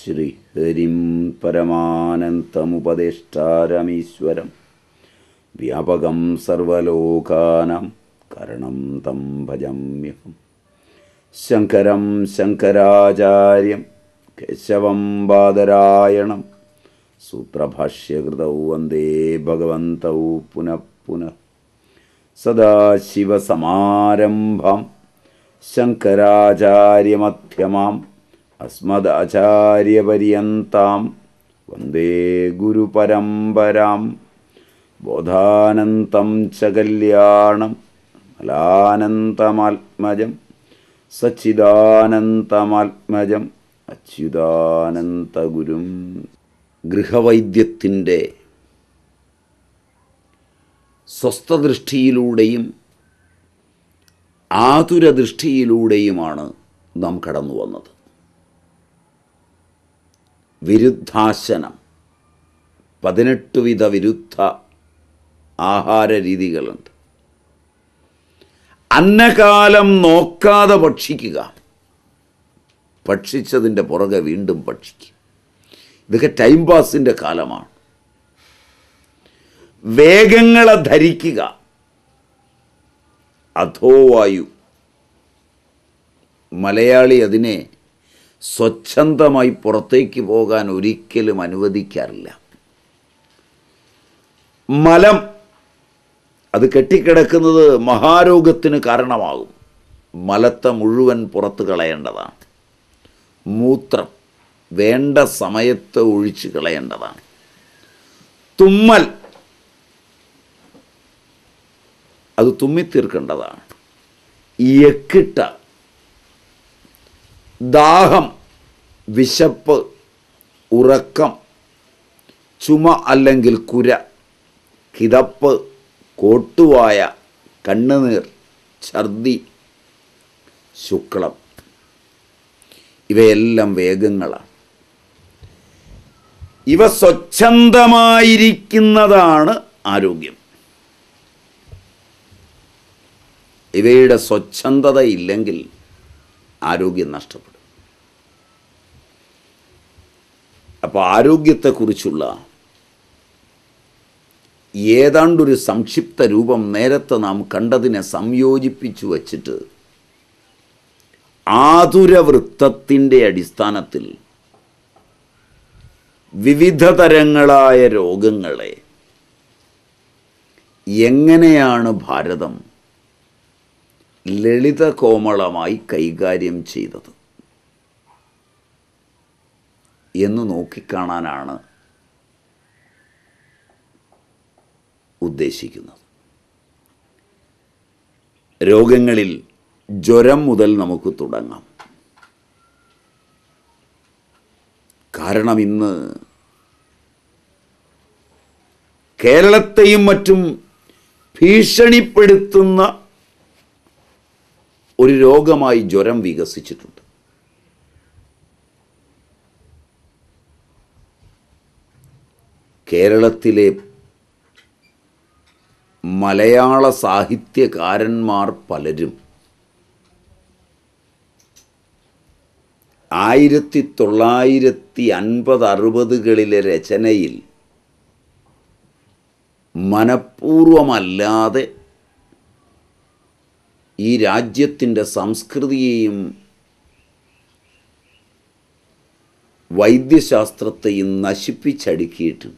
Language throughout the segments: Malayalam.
ശ്രീഹരിം പരമാനന്തമുപദേഷ്ടാരമീശ്വരം വ്യാപകം സർവലോകാനാം കരണം തം ഭജമ്യഹം ശങ്കരം ശങ്കരാചാര്യം കേശവം ബാദരായണം സൂത്രഭാഷ്യകൃതൗ വന്ദേ ഭഗവന്തൗ പുനഃ പുനഃ സദാശിവസമാരംഭം ശങ്കരാചാര്യമധ്യമാം അസ്മദാചാര്യപര്യന്താം വന്ദേ ഗുരുപരമ്പരാം ബോധാനന്തം ച കല്യാണം മലാനന്തമാത്മജം സച്ചിദാനന്തമാത്മജം അച്യുതാനന്തഗുരും ഗൃഹവൈദ്യത്തിൻ്റെ സ്വസ്ഥദൃഷ്ടിയിലൂടെയും ആതുരദൃഷ്ടിയിലൂടെയുമാണ് നാം കടന്നു വന്നത് വിരുദ്ധാശനം പതിനെട്ട് വിധ വിരുദ്ധ ആഹാര രീതികളുണ്ട് അന്നകാലം നോക്കാതെ ഭക്ഷിക്കുക ഭക്ഷിച്ചതിൻ്റെ പുറകെ വീണ്ടും ഭക്ഷിക്കുക ഇതൊക്കെ ടൈം പാസിൻ്റെ കാലമാണ് വേഗങ്ങളെ ധരിക്കുക അധോവായു മലയാളി അതിനെ സ്വച്ഛന്തമായി പുറത്തേക്ക് പോകാൻ ഒരിക്കലും അനുവദിക്കാറില്ല മലം അത് കെട്ടിക്കിടക്കുന്നത് മഹാരോഗത്തിന് കാരണമാകും മലത്തെ മുഴുവൻ പുറത്ത് കളയേണ്ടതാണ് മൂത്രം വേണ്ട സമയത്ത് ഒഴിച്ച് കളയേണ്ടതാണ് തുമ്മൽ അത് തുമ്മിത്തീർക്കേണ്ടതാണ് യക്കിട്ട ദാഹം വിശപ്പ് ഉറക്കം ചുമ അല്ലെങ്കിൽ കുര കിതപ്പ് കോട്ടുവായ കണ്ണുനീർ ഛർദി ശുക്ലം ഇവയെല്ലാം വേഗങ്ങളാണ് ഇവ സ്വച്ഛന്തമായിരിക്കുന്നതാണ് ആരോഗ്യം ഇവയുടെ സ്വച്ഛന്തത ഇല്ലെങ്കിൽ ആരോഗ്യം നഷ്ടപ്പെടും അപ്പോൾ ആരോഗ്യത്തെക്കുറിച്ചുള്ള ഏതാണ്ടൊരു സംക്ഷിപ്ത രൂപം നേരത്തെ നാം കണ്ടതിനെ സംയോജിപ്പിച്ചു വച്ചിട്ട് ആതുരവൃത്തത്തിൻ്റെ അടിസ്ഥാനത്തിൽ വിവിധ തരങ്ങളായ രോഗങ്ങളെ എങ്ങനെയാണ് ഭാരതം ലളിത കോമളമായി കൈകാര്യം ചെയ്തത് എന്ന് നോക്കിക്കാണാനാണ് ഉദ്ദേശിക്കുന്നത് രോഗങ്ങളിൽ ജ്വരം മുതൽ നമുക്ക് തുടങ്ങാം കാരണം ഇന്ന് കേരളത്തെയും മറ്റും ഭീഷണിപ്പെടുത്തുന്ന ഒരു രോഗമായി ജ്വരം വികസിച്ചിട്ടുണ്ട് കേരളത്തിലെ മലയാള സാഹിത്യകാരന്മാർ പലരും ആയിരത്തി തൊള്ളായിരത്തി അൻപത് അറുപതുകളിലെ രചനയിൽ മനഃപൂർവമല്ലാതെ ഈ രാജ്യത്തിൻ്റെ സംസ്കൃതിയെയും വൈദ്യശാസ്ത്രത്തെയും നശിപ്പിച്ചടുക്കിയിട്ടുണ്ട്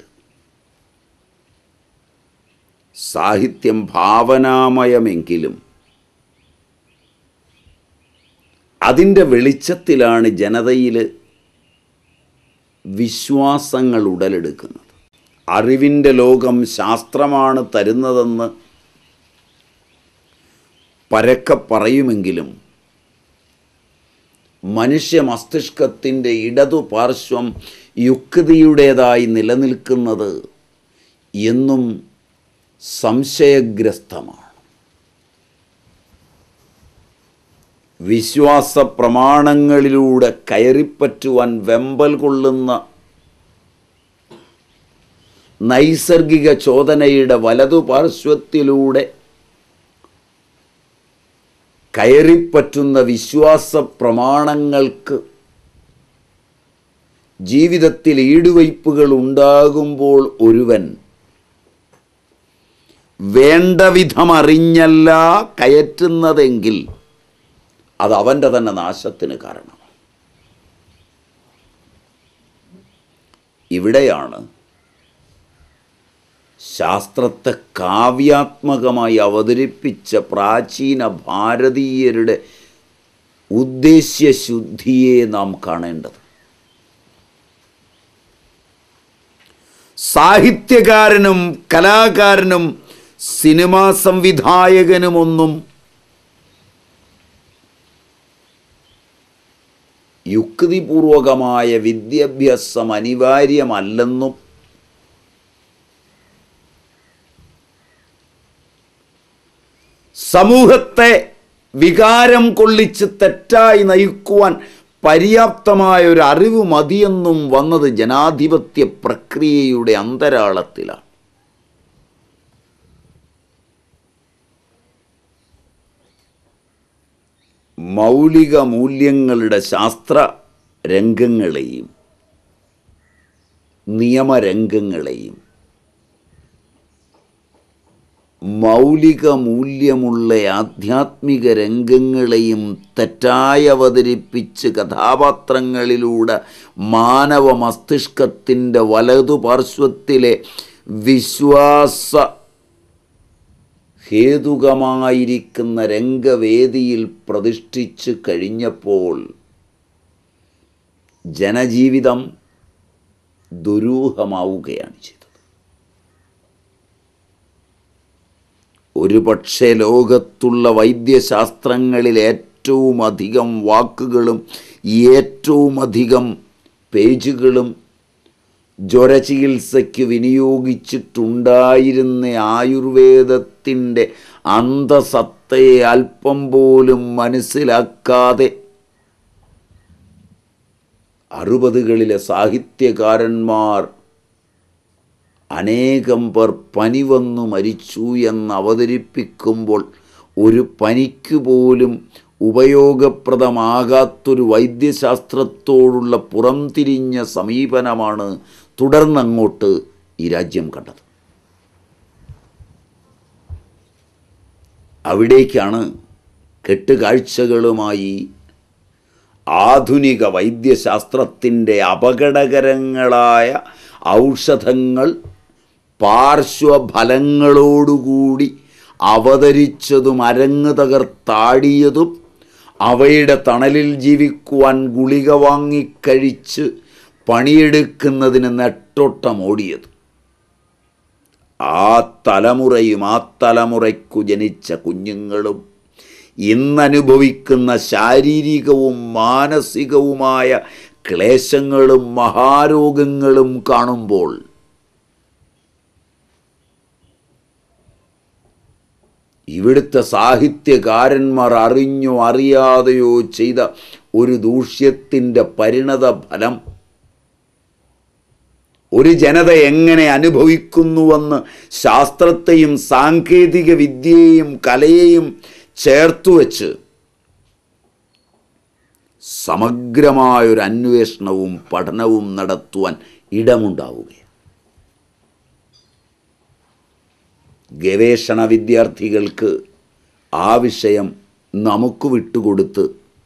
സാഹിത്യം ഭാവനാമയമെങ്കിലും അതിൻ്റെ വെളിച്ചത്തിലാണ് ജനതയിൽ വിശ്വാസങ്ങൾ ഉടലെടുക്കുന്നത് അറിവിൻ്റെ ലോകം ശാസ്ത്രമാണ് തരുന്നതെന്ന് പരക്കെ പറയുമെങ്കിലും മനുഷ്യ മസ്തിഷ്കത്തിൻ്റെ ഇടതു പാർശ്വം യുക്തിയുടേതായി നിലനിൽക്കുന്നത് എന്നും സംശയഗ്രസ്തമാണ് വിശ്വാസ പ്രമാണങ്ങളിലൂടെ കയറിപ്പറ്റുവാൻ വെമ്പൽ കൊള്ളുന്ന നൈസർഗിക ചോദനയുടെ വലതുപാർശ്വത്തിലൂടെ കയറിപ്പറ്റുന്ന വിശ്വാസ പ്രമാണങ്ങൾക്ക് ജീവിതത്തിൽ ഈടുവയ്പ്പുകൾ ഉണ്ടാകുമ്പോൾ ഒരുവൻ വേണ്ട വിധം അറിഞ്ഞല്ല കയറ്റുന്നതെങ്കിൽ അത് അവൻ്റെ തന്നെ നാശത്തിന് കാരണം ഇവിടെയാണ് ശാസ്ത്രത്തെ കാവ്യാത്മകമായി അവതരിപ്പിച്ച പ്രാചീന ഭാരതീയരുടെ ഉദ്ദേശ്യശുദ്ധിയെ നാം കാണേണ്ടത് സാഹിത്യകാരനും കലാകാരനും സിനിമാ സംവിധായകനുമൊന്നും യുക്തിപൂർവകമായ വിദ്യാഭ്യാസം അനിവാര്യമല്ലെന്നും സമൂഹത്തെ വികാരം കൊള്ളിച്ച് തെറ്റായി നയിക്കുവാൻ പര്യാപ്തമായ ഒരു അറിവ് മതിയെന്നും വന്നത് ജനാധിപത്യ പ്രക്രിയയുടെ അന്തരാളത്തിലാണ് മൗലിക മൂല്യങ്ങളുടെ ശാസ്ത്ര രംഗങ്ങളെയും നിയമരംഗങ്ങളെയും മൗലിക മൂല്യമുള്ള ആധ്യാത്മിക രംഗങ്ങളെയും തെറ്റായി അവതരിപ്പിച്ച് കഥാപാത്രങ്ങളിലൂടെ മാനവ മസ്തിഷ്കത്തിൻ്റെ വലതുപാർശ്വത്തിലെ വിശ്വാസ ഹേതുകമായിരിക്കുന്ന രംഗവേദിയിൽ പ്രതിഷ്ഠിച്ച് കഴിഞ്ഞപ്പോൾ ജനജീവിതം ദുരൂഹമാവുകയാണ് ചെയ്തത് ഒരു പക്ഷേ ലോകത്തുള്ള വൈദ്യശാസ്ത്രങ്ങളിൽ ഏറ്റവും അധികം വാക്കുകളും ഏറ്റവും അധികം പേജുകളും ജ്വരചികിത്സയ്ക്ക് വിനിയോഗിച്ചിട്ടുണ്ടായിരുന്ന ആയുർവേദത്തിൻ്റെ അന്തസത്തയെ അല്പം പോലും മനസ്സിലാക്കാതെ അറുപതുകളിലെ സാഹിത്യകാരന്മാർ അനേകം പേർ പനി വന്നു മരിച്ചു എന്ന് അവതരിപ്പിക്കുമ്പോൾ ഒരു പനിക്ക് പോലും ഉപയോഗപ്രദമാകാത്തൊരു വൈദ്യശാസ്ത്രത്തോടുള്ള പുറംതിരിഞ്ഞ സമീപനമാണ് തുടർന്നങ്ങോട്ട് ഈ രാജ്യം കണ്ടത് അവിടേക്കാണ് കെട്ടുകാഴ്ചകളുമായി ആധുനിക വൈദ്യശാസ്ത്രത്തിൻ്റെ അപകടകരങ്ങളായ ഔഷധങ്ങൾ പാർശ്വഫലങ്ങളോടുകൂടി അവതരിച്ചതും അരങ്ങ് തകർത്താടിയതും അവയുടെ തണലിൽ ജീവിക്കുവാൻ ഗുളിക വാങ്ങിക്കഴിച്ച് പണിയെടുക്കുന്നതിന് നെട്ടോട്ടമോടിയത് ആ തലമുറയും ആ തലമുറയ്ക്കു ജനിച്ച കുഞ്ഞുങ്ങളും ഇന്നനുഭവിക്കുന്ന ശാരീരികവും മാനസികവുമായ ക്ലേശങ്ങളും മഹാരോഗങ്ങളും കാണുമ്പോൾ ഇവിടുത്തെ സാഹിത്യകാരന്മാർ അറിഞ്ഞോ അറിയാതെയോ ചെയ്ത ഒരു ദൂഷ്യത്തിൻ്റെ പരിണത ഫലം ഒരു ജനത എങ്ങനെ അനുഭവിക്കുന്നുവെന്ന് ശാസ്ത്രത്തെയും സാങ്കേതിക വിദ്യയെയും കലയെയും ചേർത്തുവച്ച് സമഗ്രമായൊരു അന്വേഷണവും പഠനവും നടത്തുവാൻ ഇടമുണ്ടാവുകയാണ് ഗവേഷണ വിദ്യാർത്ഥികൾക്ക് ആ വിഷയം നമുക്ക് വിട്ടുകൊടുത്ത്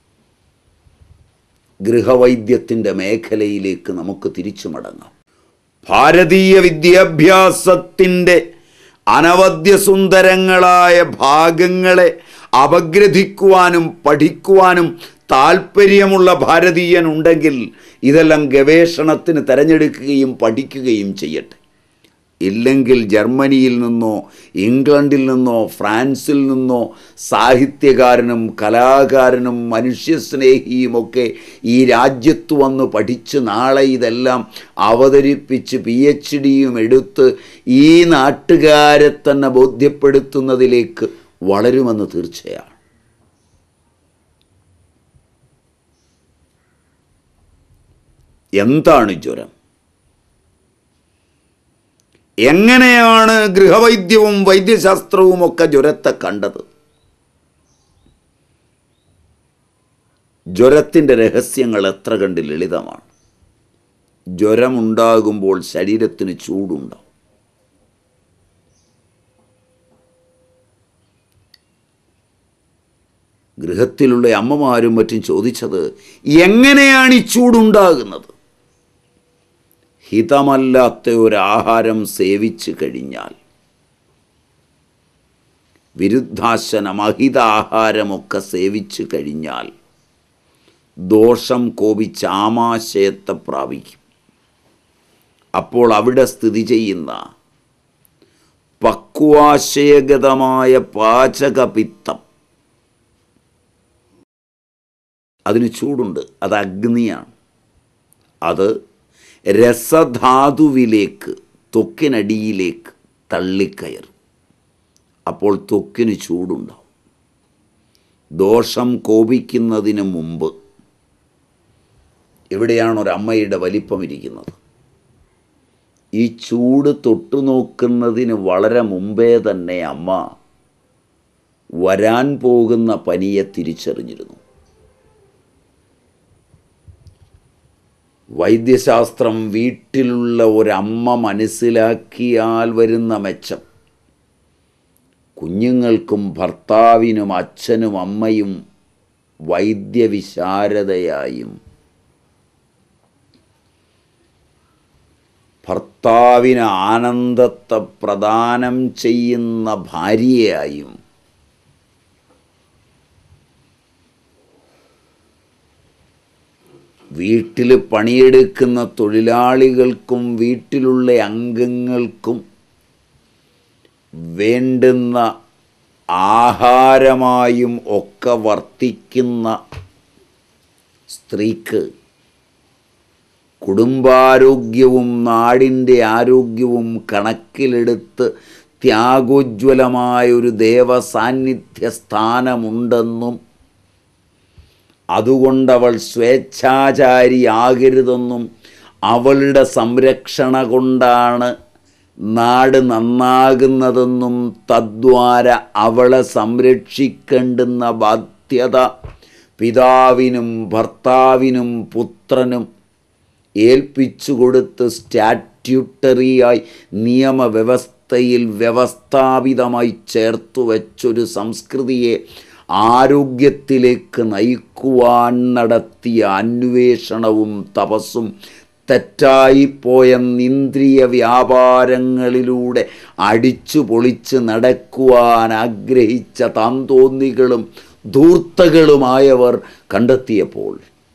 ഗൃഹവൈദ്യത്തിൻ്റെ മേഖലയിലേക്ക് നമുക്ക് തിരിച്ചു മടങ്ങാം ഭാരതീയ വിദ്യാഭ്യാസത്തിൻ്റെ അനവദ്യസുന്ദരങ്ങളായ ഭാഗങ്ങളെ അപഗ്രഥിക്കുവാനും പഠിക്കുവാനും താല്പര്യമുള്ള ഭാരതീയൻ ഉണ്ടെങ്കിൽ ഇതെല്ലാം ഗവേഷണത്തിന് തിരഞ്ഞെടുക്കുകയും പഠിക്കുകയും ചെയ്യട്ടെ ഇല്ലെങ്കിൽ ജർമ്മനിയിൽ നിന്നോ ഇംഗ്ലണ്ടിൽ നിന്നോ ഫ്രാൻസിൽ നിന്നോ സാഹിത്യകാരനും കലാകാരനും മനുഷ്യസ്നേഹിയുമൊക്കെ ഈ രാജ്യത്ത് വന്ന് പഠിച്ച് നാളെ ഇതെല്ലാം അവതരിപ്പിച്ച് പി എച്ച് ഡിയും എടുത്ത് ഈ നാട്ടുകാരെ തന്നെ ബോധ്യപ്പെടുത്തുന്നതിലേക്ക് വളരുമെന്ന് തീർച്ചയാണ് എന്താണ് ജ്വരം എങ്ങനെയാണ് ഗൃഹവൈദ്യവും വൈദ്യശാസ്ത്രവും ഒക്കെ ജ്വരത്തെ കണ്ടത് ജ്വരത്തിൻ്റെ രഹസ്യങ്ങൾ എത്ര കണ്ട് ലളിതമാണ് ജ്വരമുണ്ടാകുമ്പോൾ ശരീരത്തിന് ചൂടുണ്ടാവും ഗൃഹത്തിലുള്ള അമ്മമാരും മറ്റും ചോദിച്ചത് എങ്ങനെയാണ് ഈ ചൂടുണ്ടാകുന്നത് ഹിതമല്ലാത്ത ഒരാഹാരം സേവിച്ചു കഴിഞ്ഞാൽ വിരുദ്ധാശനം അഹിതാഹാരമൊക്കെ സേവിച്ചു കഴിഞ്ഞാൽ ദോഷം കോപിച്ച് ആമാശയത്തെ പ്രാപിക്കും അപ്പോൾ അവിടെ സ്ഥിതി ചെയ്യുന്ന പക്വാശയഗതമായ പാചകപിത്തം അതിന് ചൂടുണ്ട് അത് അഗ്നിയാണ് അത് രസധാതുവിലേക്ക് ത്വക്കിനടിയിലേക്ക് തള്ളിക്കയറും അപ്പോൾ ത്വക്കിന് ചൂടുണ്ടാവും ദോഷം കോപിക്കുന്നതിന് മുമ്പ് എവിടെയാണ് ഒരമ്മയുടെ വലിപ്പം ഇരിക്കുന്നത് ഈ ചൂട് തൊട്ടു നോക്കുന്നതിന് വളരെ മുമ്പേ തന്നെ അമ്മ വരാൻ പോകുന്ന പനിയെ തിരിച്ചറിഞ്ഞിരുന്നു വൈദ്യശാസ്ത്രം വീട്ടിലുള്ള ഒരമ്മ മനസ്സിലാക്കിയാൽ വരുന്ന മെച്ചം കുഞ്ഞുങ്ങൾക്കും ഭർത്താവിനും അച്ഛനും അമ്മയും വൈദ്യവിശാരദയായും ഭർത്താവിന് ആനന്ദത്തെ പ്രദാനം ചെയ്യുന്ന ഭാര്യയായും വീട്ടിൽ പണിയെടുക്കുന്ന തൊഴിലാളികൾക്കും വീട്ടിലുള്ള അംഗങ്ങൾക്കും വേണ്ടുന്ന ആഹാരമായും ഒക്കെ വർത്തിക്കുന്ന സ്ത്രീക്ക് കുടുംബാരോഗ്യവും നാടിൻ്റെ ആരോഗ്യവും കണക്കിലെടുത്ത് ത്യാഗോജ്വലമായൊരു ദേവസാന്നിധ്യ സ്ഥാനമുണ്ടെന്നും അതുകൊണ്ടവൾ സ്വേച്ഛാചാരിയാകരുതെന്നും അവളുടെ സംരക്ഷണ കൊണ്ടാണ് നാട് നന്നാകുന്നതെന്നും തദ്വാര അവളെ സംരക്ഷിക്കേണ്ടുന്ന ബാധ്യത പിതാവിനും ഭർത്താവിനും പുത്രനും ഏൽപ്പിച്ചു കൊടുത്ത് സ്റ്റാറ്റ്യൂട്ടറിയായി നിയമവ്യവസ്ഥയിൽ വ്യവസ്ഥാപിതമായി ചേർത്തു വച്ചൊരു സംസ്കൃതിയെ ആരോഗ്യത്തിലേക്ക് നയിക്കുവാൻ നടത്തിയ അന്വേഷണവും തപസ്സും തെറ്റായിപ്പോയ ഇന്ദ്രിയ വ്യാപാരങ്ങളിലൂടെ അടിച്ചു പൊളിച്ച് നടക്കുവാൻ ആഗ്രഹിച്ച താന്തോന്നികളും ധൂർത്തകളുമായവർ കണ്ടെത്തിയപ്പോൾ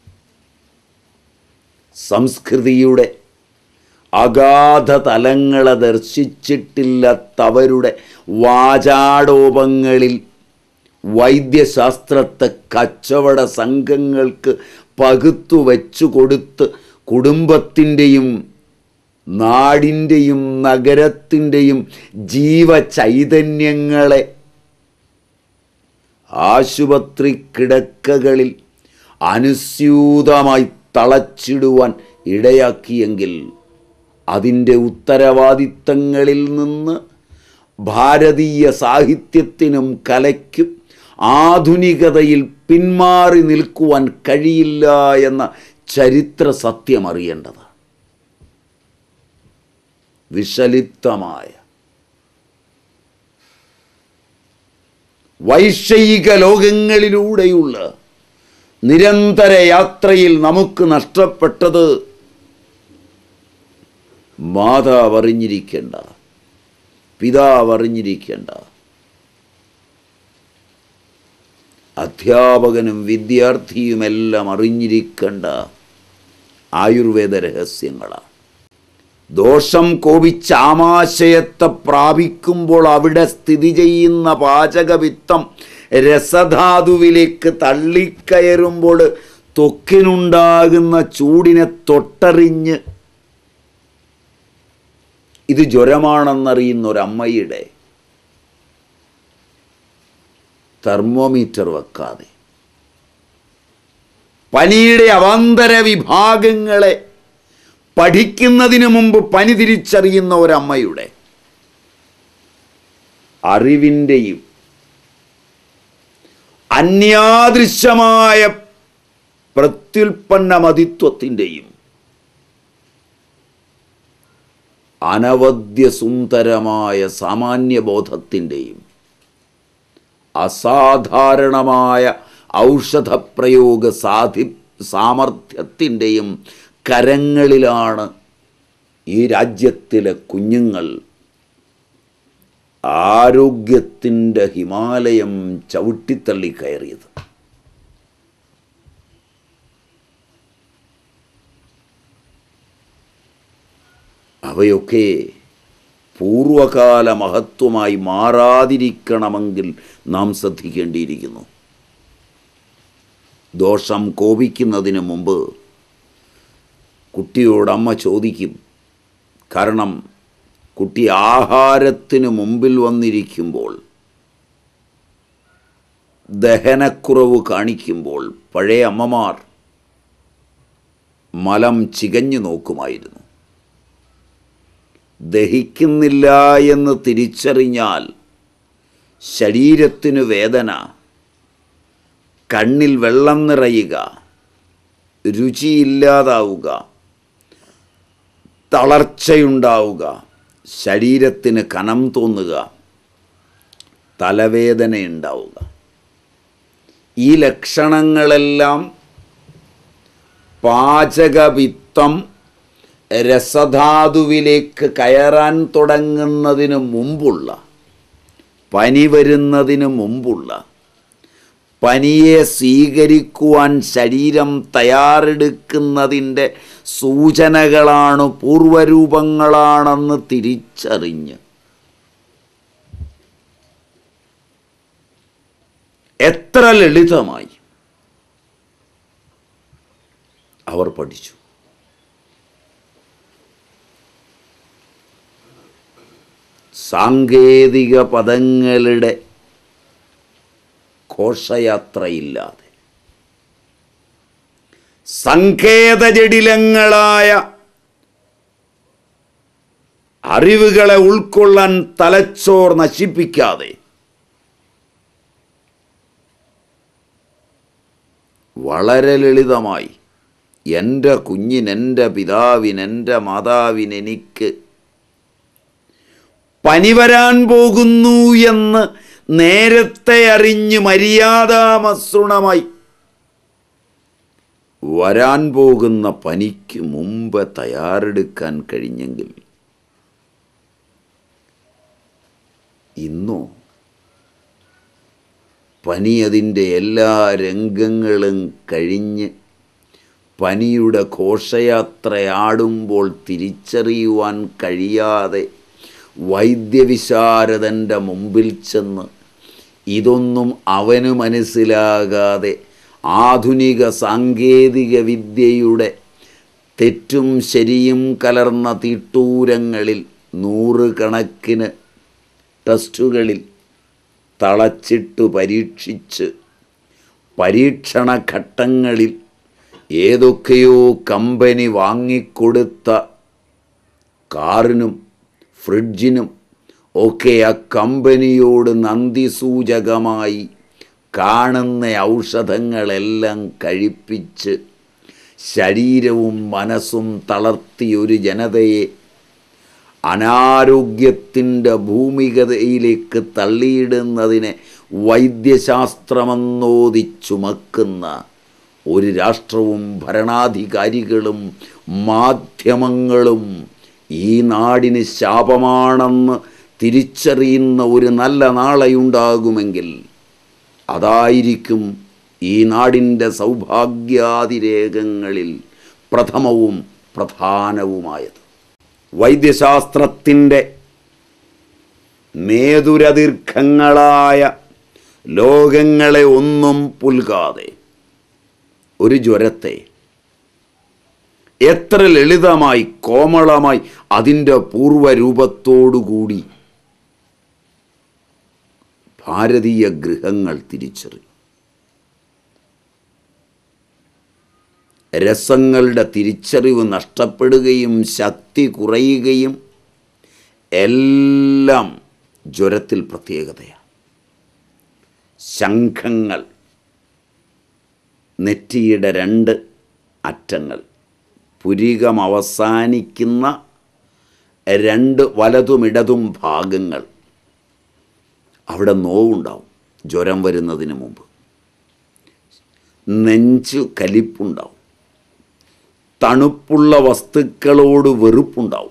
സംസ്കൃതിയുടെ അഗാധ തലങ്ങളെ ദർശിച്ചിട്ടില്ലാത്തവരുടെ വാചാടോപങ്ങളിൽ വൈദ്യശാസ്ത്രത്തെ കച്ചവട സംഘങ്ങൾക്ക് പകുത്തു വെച്ചു കൊടുത്ത് കുടുംബത്തിൻ്റെയും നാടിൻ്റെയും നഗരത്തിൻ്റെയും ജീവചൈതന്യങ്ങളെ ആശുപത്രി കിടക്കകളിൽ അനുസ്യൂതമായി തളച്ചിടുവാൻ ഇടയാക്കിയെങ്കിൽ അതിൻ്റെ ഉത്തരവാദിത്തങ്ങളിൽ നിന്ന് ഭാരതീയ സാഹിത്യത്തിനും കലയ്ക്കും ആധുനികതയിൽ പിന്മാറി നിൽക്കുവാൻ കഴിയില്ല എന്ന ചരിത്ര സത്യം അറിയേണ്ടതാണ് വിഷലിപ്തമായ വൈഷയിക ലോകങ്ങളിലൂടെയുള്ള നിരന്തര യാത്രയിൽ നമുക്ക് നഷ്ടപ്പെട്ടത് മാതാവ് അറിഞ്ഞിരിക്കേണ്ട പിതാവ് അറിഞ്ഞിരിക്കേണ്ട അധ്യാപകനും വിദ്യാർത്ഥിയുമെല്ലാം അറിഞ്ഞിരിക്കേണ്ട ആയുർവേദ രഹസ്യങ്ങളാണ് ദോഷം കോപിച്ച് ആമാശയത്തെ പ്രാപിക്കുമ്പോൾ അവിടെ സ്ഥിതി ചെയ്യുന്ന പാചകവിത്തം രസധാതുവിലേക്ക് തള്ളിക്കയറുമ്പോൾ ത്വക്കിനുണ്ടാകുന്ന ചൂടിനെ തൊട്ടറിഞ്ഞ് ഇത് ജ്വരമാണെന്നറിയുന്ന ഒരമ്മയുടെ തെർമോമീറ്റർ വെക്കാതെ പനിയുടെ അവാന്തര വിഭാഗങ്ങളെ പഠിക്കുന്നതിന് മുമ്പ് പനി തിരിച്ചറിയുന്ന ഒരമ്മയുടെ അറിവിൻ്റെയും അന്യാദൃശ്യമായ പ്രത്യുൽപ്പന്ന മതിത്വത്തിൻ്റെയും അനവദ്യസുന്ദരമായ സാമാന്യബോധത്തിൻ്റെയും അസാധാരണമായ ഔഷധപ്രയോഗ സാധി സാമർഥ്യത്തിൻ്റെയും കരങ്ങളിലാണ് ഈ രാജ്യത്തിലെ കുഞ്ഞുങ്ങൾ ആരോഗ്യത്തിൻ്റെ ഹിമാലയം ചവിട്ടിത്തള്ളി കയറിയത് അവയൊക്കെ പൂർവകാല മഹത്വമായി മാറാതിരിക്കണമെങ്കിൽ നാം ശ്രദ്ധിക്കേണ്ടിയിരിക്കുന്നു ദോഷം കോപിക്കുന്നതിന് മുമ്പ് കുട്ടിയോട് അമ്മ ചോദിക്കും കാരണം കുട്ടി ആഹാരത്തിന് മുമ്പിൽ വന്നിരിക്കുമ്പോൾ ദഹനക്കുറവ് കാണിക്കുമ്പോൾ പഴയ അമ്മമാർ മലം ചികഞ്ഞു നോക്കുമായിരുന്നു ദഹിക്കുന്നില്ല എന്ന് തിരിച്ചറിഞ്ഞാൽ ശരീരത്തിനു വേദന കണ്ണിൽ വെള്ളം നിറയുക രുചിയില്ലാതാവുക തളർച്ചയുണ്ടാവുക ശരീരത്തിന് കനം തോന്നുക തലവേദനയുണ്ടാവുക ഈ ലക്ഷണങ്ങളെല്ലാം പാചകവിത്തം രസധാതുവിലേക്ക് കയറാൻ തുടങ്ങുന്നതിന് മുമ്പുള്ള പനി വരുന്നതിന് മുമ്പുള്ള പനിയെ സ്വീകരിക്കുവാൻ ശരീരം തയ്യാറെടുക്കുന്നതിൻ്റെ സൂചനകളാണ് പൂർവരൂപങ്ങളാണെന്ന് തിരിച്ചറിഞ്ഞ് എത്ര ലളിതമായി അവർ പഠിച്ചു സാങ്കേതിക പദങ്ങളുടെ ഘോഷയാത്രയില്ലാതെ സങ്കേതജടിലങ്ങളായ അറിവുകളെ ഉൾക്കൊള്ളാൻ തലച്ചോർ നശിപ്പിക്കാതെ വളരെ ലളിതമായി എൻ്റെ കുഞ്ഞിന് എൻ്റെ പിതാവിന് എൻ്റെ മാതാവിന് എനിക്ക് പനി വരാൻ പോകുന്നു എന്ന് നേരത്തെ അറിഞ്ഞ് മര്യാദാമസൃണമായി വരാൻ പോകുന്ന പനിക്ക് മുമ്പ് തയ്യാറെടുക്കാൻ കഴിഞ്ഞെങ്കിൽ ഇന്നോ പനി അതിൻ്റെ എല്ലാ രംഗങ്ങളും കഴിഞ്ഞ് പനിയുടെ ഘോഷയാത്രയാടുമ്പോൾ തിരിച്ചറിയുവാൻ കഴിയാതെ വൈദ്യവിശാരദൻ്റെ മുമ്പിൽ ചെന്ന് ഇതൊന്നും അവന് മനസ്സിലാകാതെ ആധുനിക സാങ്കേതിക വിദ്യയുടെ തെറ്റും ശരിയും കലർന്ന തീട്ടൂരങ്ങളിൽ നൂറുകണക്കിന് ടെസ്റ്റുകളിൽ തളച്ചിട്ടു പരീക്ഷിച്ച് പരീക്ഷണഘട്ടങ്ങളിൽ ഏതൊക്കെയോ കമ്പനി വാങ്ങിക്കൊടുത്ത കാറിനും ഫ്രിഡ്ജിനും ഒക്കെ ആ കമ്പനിയോട് നന്ദി സൂചകമായി കാണുന്ന ഔഷധങ്ങളെല്ലാം കഴിപ്പിച്ച് ശരീരവും മനസ്സും തളർത്തിയൊരു ജനതയെ അനാരോഗ്യത്തിൻ്റെ ഭൂമികതയിലേക്ക് തള്ളിയിടുന്നതിനെ വൈദ്യശാസ്ത്രമെന്നോതി ചുമക്കുന്ന ഒരു രാഷ്ട്രവും ഭരണാധികാരികളും മാധ്യമങ്ങളും ഈ നാടിന് ശാപമാണെന്ന് തിരിച്ചറിയുന്ന ഒരു നല്ല നാളെയുണ്ടാകുമെങ്കിൽ അതായിരിക്കും ഈ നാടിൻ്റെ സൗഭാഗ്യാതിരേഖങ്ങളിൽ പ്രഥമവും പ്രധാനവുമായത് വൈദ്യശാസ്ത്രത്തിൻ്റെ മേതുരദീർഘങ്ങളായ ലോകങ്ങളെ ഒന്നും പുൽകാതെ ഒരു ജ്വരത്തെ എത്ര ലളിതമായി കോമളമായി അതിൻ്റെ പൂർവ്വരൂപത്തോടുകൂടി ഭാരതീയ ഗൃഹങ്ങൾ തിരിച്ചറിയും രസങ്ങളുടെ തിരിച്ചറിവ് നഷ്ടപ്പെടുകയും ശക്തി കുറയുകയും എല്ലാം ജ്വരത്തിൽ പ്രത്യേകതയാണ് ശംഖങ്ങൾ നെറ്റിയുടെ രണ്ട് അറ്റങ്ങൾ പുരികം അവസാനിക്കുന്ന രണ്ട് വലതും ഇടതും ഭാഗങ്ങൾ അവിടെ നോവുണ്ടാവും ജ്വരം വരുന്നതിന് മുമ്പ് നെഞ്ച് കലിപ്പുണ്ടാവും തണുപ്പുള്ള വസ്തുക്കളോട് വെറുപ്പുണ്ടാവും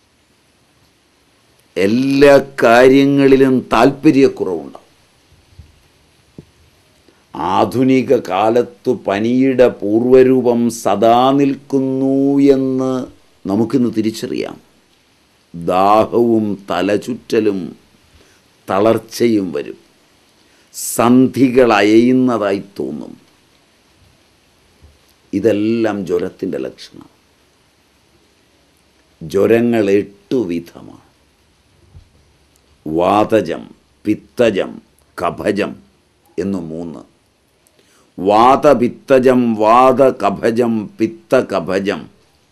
എല്ലാ കാര്യങ്ങളിലും താല്പര്യക്കുറവുണ്ടാവും ആധുനിക കാലത്തു പനിയുടെ പൂർവരൂപം സദാ നിൽക്കുന്നു എന്ന് നമുക്കിന്ന് തിരിച്ചറിയാം ദാഹവും തലചുറ്റലും തളർച്ചയും വരും സന്ധികൾ അയയുന്നതായി തോന്നും ഇതെല്ലാം ജ്വരത്തിൻ്റെ ലക്ഷണം ജ്വരങ്ങൾ എട്ടു വിധമാണ് വാതജം പിത്തജം കഫജം എന്നു മൂന്ന് വാതപിത്തജം വാതകഫജം പിത്തകഫജം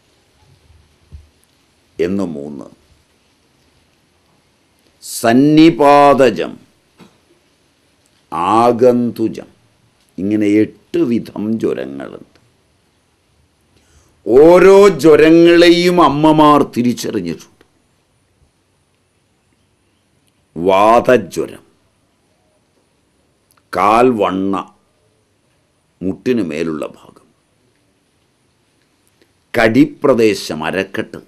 എന്നു മൂന്ന് സന്നിപാതജം ആഗന്തുജം ഇങ്ങനെ എട്ട് വിധം ജ്വരങ്ങളുണ്ട് ഓരോ ജ്വരങ്ങളെയും അമ്മമാർ തിരിച്ചറിഞ്ഞിട്ടുണ്ട് വാതജ്വരം കാൽ വണ്ണ മുട്ടിനു മേലുള്ള ഭാഗം കടിപ്രദേശം അരക്കെട്ട്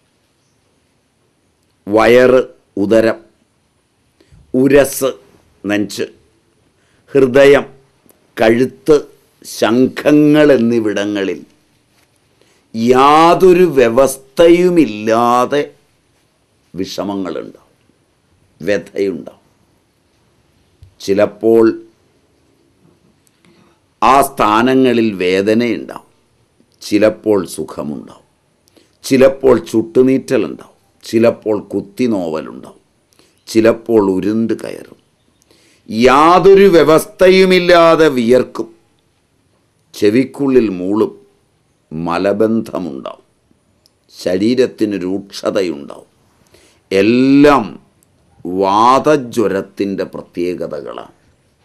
വയറ് ഉദരം ഉരസ് നെഞ്ച് ഹൃദയം കഴുത്ത് ശംഖങ്ങൾ എന്നിവിടങ്ങളിൽ യാതൊരു വ്യവസ്ഥയുമില്ലാതെ വിഷമങ്ങളുണ്ടാവും വ്യഥയുണ്ടാവും ചിലപ്പോൾ ആ സ്ഥാനങ്ങളിൽ വേദനയുണ്ടാവും ചിലപ്പോൾ സുഖമുണ്ടാവും ചിലപ്പോൾ ചുട്ടുനീറ്റലുണ്ടാവും ചിലപ്പോൾ കുത്തിനോവലുണ്ടാവും ചിലപ്പോൾ ഉരുണ്ട് കയറും യാതൊരു വ്യവസ്ഥയുമില്ലാതെ വിയർക്കും ചെവിക്കുള്ളിൽ മൂളും മലബന്ധമുണ്ടാവും ശരീരത്തിന് രൂക്ഷതയുണ്ടാവും എല്ലാം വാതജ്വരത്തിൻ്റെ പ്രത്യേകതകളാണ്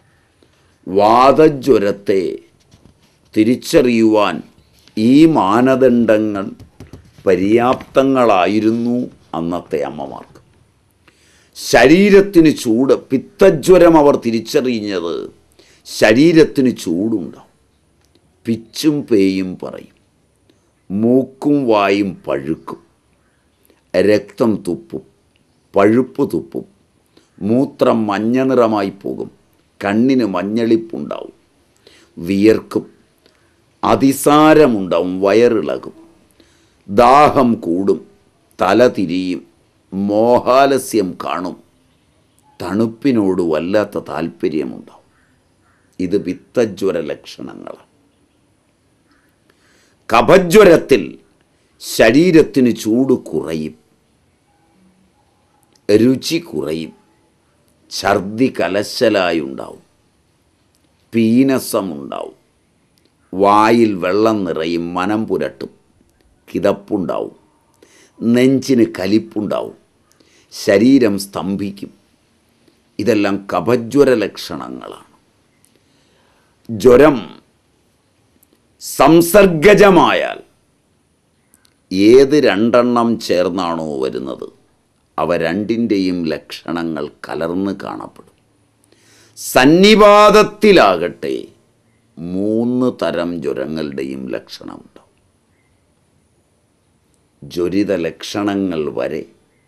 വാതജ്വരത്തെ തിരിച്ചറിയുവാൻ ഈ മാനദണ്ഡങ്ങൾ പര്യാപ്തങ്ങളായിരുന്നു അന്നത്തെ അമ്മമാർക്ക് ശരീരത്തിന് ചൂട് പിത്തജ്വരം അവർ തിരിച്ചറിഞ്ഞത് ശരീരത്തിന് ചൂടുണ്ടാവും പിച്ചും പേയും പറയും മൂക്കും വായും പഴുക്കും രക്തം തുപ്പും പഴുപ്പ് തുപ്പും മൂത്രം മഞ്ഞ നിറമായി പോകും കണ്ണിന് മഞ്ഞളിപ്പുണ്ടാവും വിയർക്കും അതിസാരമുണ്ടാവും വയറിളകും ദാഹം കൂടും തല തിരിയും മോഹാലസ്യം കാണും തണുപ്പിനോട് വല്ലാത്ത താല്പര്യമുണ്ടാവും ഇത് പിത്തജ്വര ലക്ഷണങ്ങളാണ് കഫജ്വരത്തിൽ ശരീരത്തിന് ചൂട് കുറയും രുചി കുറയും ഛർദി കലശലായി ഉണ്ടാവും പീനസമുണ്ടാവും വായിൽ വെള്ളം നിറയും മനം പുരട്ടും കിതപ്പുണ്ടാവും നെഞ്ചിന് കലിപ്പുണ്ടാവും ശരീരം സ്തംഭിക്കും ഇതെല്ലാം കഫജ്വര ലക്ഷണങ്ങളാണ് ജ്വരം സംസർഗജമായാൽ ഏത് രണ്ടെണ്ണം ചേർന്നാണോ വരുന്നത് അവ രണ്ടിൻ്റെയും ലക്ഷണങ്ങൾ കലർന്ന് കാണപ്പെടും സന്നിപാതത്തിലാകട്ടെ മൂന്ന് തരം ജ്വരങ്ങളുടെയും ലക്ഷണമുണ്ടാവും ജ്വരിത ലക്ഷണങ്ങൾ വരെ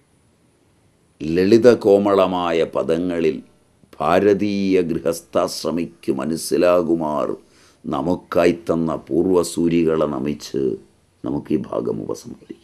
ലളിതകോമളമായ പദങ്ങളിൽ ഭാരതീയ ഗൃഹസ്ഥാശ്രമിക്ക് മനസ്സിലാകുമാർ നമുക്കായി തന്ന പൂർവ്വസൂരികളെ നമിച്ച് നമുക്ക് ഈ ഭാഗം ഉപസംഹരിക്കാം